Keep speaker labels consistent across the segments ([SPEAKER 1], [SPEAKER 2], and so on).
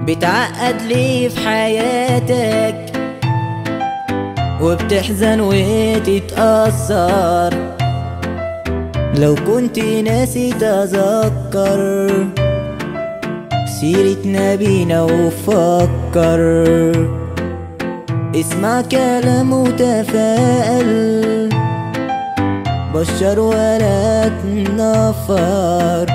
[SPEAKER 1] بتعقد لي في حياتك وبتحزن وتتأثر لو كنت ناسي تذكر سيرة نبينا وفكر اسمع كلام وتفائل بشر ولا تنفر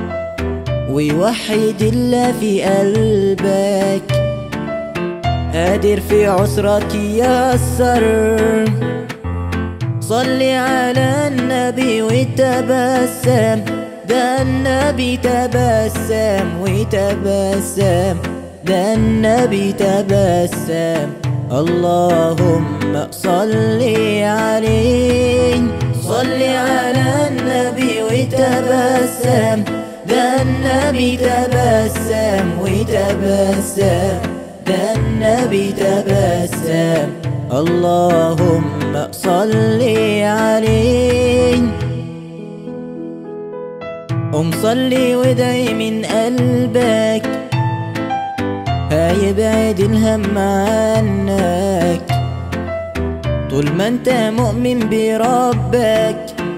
[SPEAKER 1] ويوحد الله في قلبك قادر في عسرك يسر صلي على النبي وتبسم ده النبي تبسم وتبسم ده النبي تبسم اللهم صلي عليه صلي على النبي وتبسم ده النبي تبسم وتبسم ده النبي تبسم اللهم صلي عليه قم صلي ودعي من قلبك هيبعد الهم عنك طول ما انت مؤمن بربك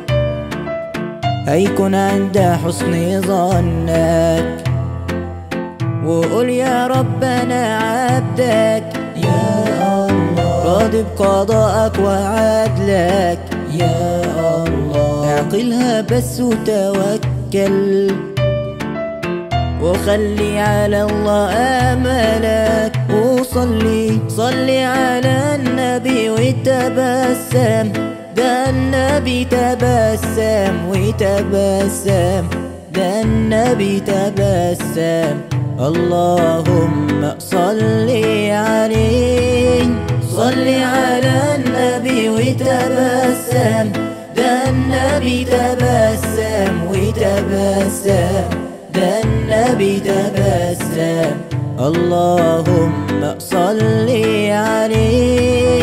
[SPEAKER 1] هيكون عند حسن ظنك وقول يا رب انا عبدك يا الله راضي بقضائك وعدلك يا الله اعقلها بس وتوكل وخلي على الله املك وصلي صلي على النبي وتبسم ده النبي تبسم وتبسم ده النبي تبسم اللهم صلي عليه صلي على النبي وتبسم ده النبي تبسم وتبسم ده النبي تبسم اللهم صلي عليه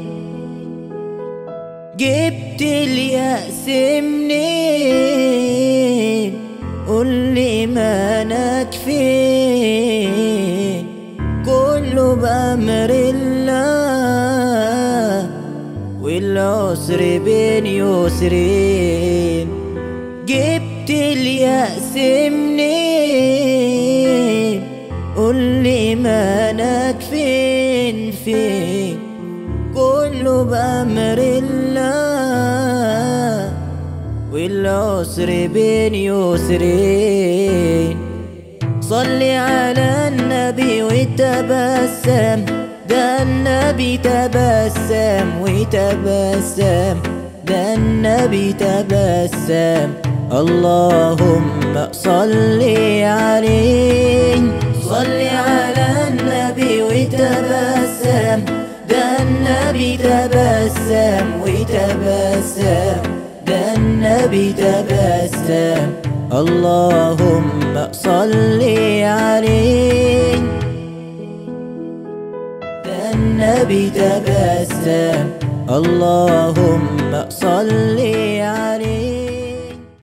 [SPEAKER 1] جبت اليأس منين قول لي مالك فين كله بأمر الله والعسر بين يسرين جبت اليأس منين قول لي مالك فين فين كله بأمر الله والعسر بين يسرين صلي على النبي وتبسم ده النبي تبسم وتبسم ده النبي تبسم اللهم صلي عليه صلي على النبي وتبسم ده النبي تبسم وتبسم ده النبي تبسم اللهم صلي عليه ده النبي تبسم اللهم صلي